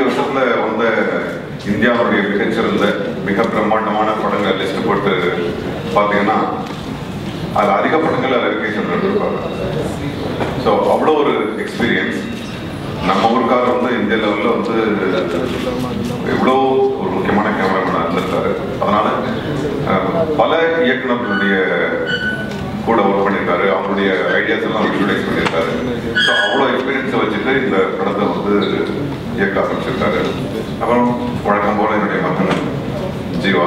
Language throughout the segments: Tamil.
வருஷத்துல வந்த இந்தியாவுடைய மிகச்சிறந்த மிக பிரம்மாண்டமான படங்கள் லிஸ்ட் போட்டு பார்த்தீங்கன்னா அது அதிக படங்கள் அதில் இருக்கே சென்றிருப்பாங்க ஸோ அவ்வளோ ஒரு எக்ஸ்பீரியன்ஸ் நம்ம ஊருக்காரர் வந்து இந்திய லெவலில் வந்து எவ்வளோ ஒரு முக்கியமான கேமராமேனாக இருந்திருக்காரு அதனால அஹ், பல இயக்குனர்களுடைய கூட ஒர்க் பண்ணியிருக்காரு அவங்களுடைய ஐடியாஸ் எல்லாம் யூட்டிலைஸ் பண்ணியிருக்காரு ஸோ அவ்வளோ எக்ஸ்பீரியன்ஸை வச்சுட்டு இந்த படத்தை வந்து இயக்க ஆரம்பிச்சிருக்காரு அப்புறம் வழக்கம் போல என்னுடைய மகன் ஜீவா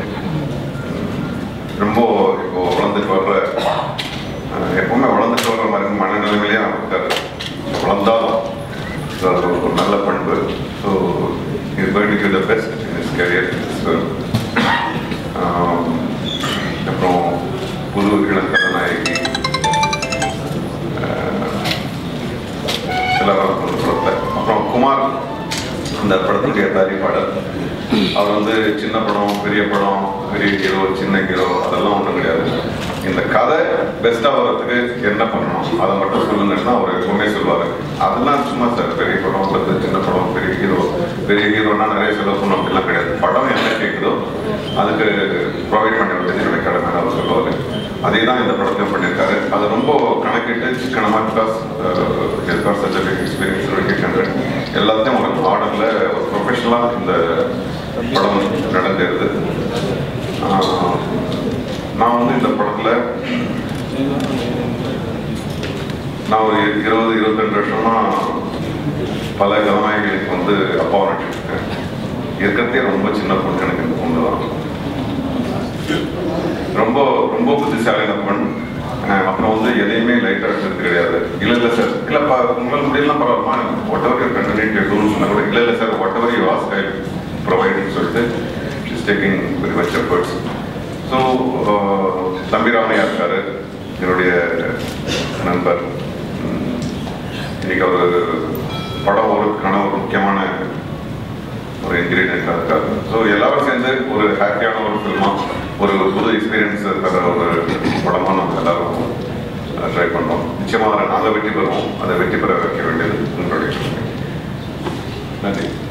ரொம்ப இப்போ வளர்ந்துட்டு வர்ற அஹ், எப்பவுமே வளர்ந்துட்டு வர்ற மாதிரி மனநிலைமையிலேயே நான் இருக்காரு வளர்ந்தாலும் so அது ஒரு நல்ல பண்பு so is going to give the best in his career அப்புறம் புது இளம் கதாநாயகி எல்லாரும் ஒரு படத்தை அப்புறம் குமார் அந்த படத்துடைய தயாரிப்பாளர் அவர் வந்து சின்ன படம் பெரிய படம் பெரிய ஹீரோ சின்ன ஹீரோ அதெல்லாம் ஒன்றும் கிடையாது இந்த கதை பெஸ்ட்டாக வர்றதுக்கு என்ன பண்ணணும் அதை மட்டும் சொல்லுங்கன்னா அவர் எப்பவுமே சொல்லுவார் அதெல்லாம் சும்மா சார் பெரிய படம் அல்லது சின்ன படம் பெரிய ஹீரோ பெரிய ஹீரோனா நிறைய செலவு பண்ணணும் அப்படிலாம் கிடையாது படம் என்ன கேட்குதோ அதுக்கு ப்ரொவைட் பண்ண வேண்டியது என்னுடைய கடமை அவர் சொல்லுவார் அதே தான் இந்த படத்தையும் பண்ணியிருக்காரு அது ரொம்ப கணக்கிட்டு சிக்கனமாக பிகாஸ் எஸ்கார் such big experience twenty hundred எல்லாத்தையும் ஒரு ஆர்டரில் ஒரு ப்ரொஃபஷனலாக இந்த படம் நடந்தேறுது ஆஹ், நான் வந்து இந்த படத்தில் நான் ஒரு இருபது இருபத்தெண்டு வருஷமா பல கதாநாயகிகளுக்கு வந்து அப்பாவை நடிச்சிருக்கேன் இருக்கிறதே ரொம்ப சின்ன பொண்ணு எனக்கு இந்த பொண்ணு தான் ரொம்ப ரொம்ப புத்திசாலியான பெண் அஹ் அப்புறம் வந்து எதையுமே லைட்டாக எடுத்தது கிடையாது இல்லை இல்லை சார் இல்லைப்பா உங்களால் முடியலாம் பரவாயில்லமா ஒட் எவர் யூ கண்டினியூ டூன்னு சொன்னா கூட இல்லை இல்லை சார் ஒட் எவர் யூ ஆஸ்க் ஐ ப்ரொவைட்னு சொல்லிட்டு is taking very much efforts so Thambi Ramaiah இருக்காரு என்னுடைய நண்பர் உம், இன்னைக்கு அவர் படம் ஒருக்கான ஒரு முக்கியமான ஒரு இன்கிரீடியண்டாக இருக்காரு ஸோ எல்லாரும் சேர்ந்து ஒரு ஹாப்பியான ஒரு ஃபில்மா ஒரு புது எக்ஸ்பீரியன்ஸ் தர ஒரு படமாக நம்ம எல்லாரும் ட்ரை பண்ணோம் நிச்சயமாக அதை நாங்கள் வெற்றி பெறுவோம் அதை வெற்றி பெற வைக்க வேண்டியது உங்களுடைய கடமை. நன்றி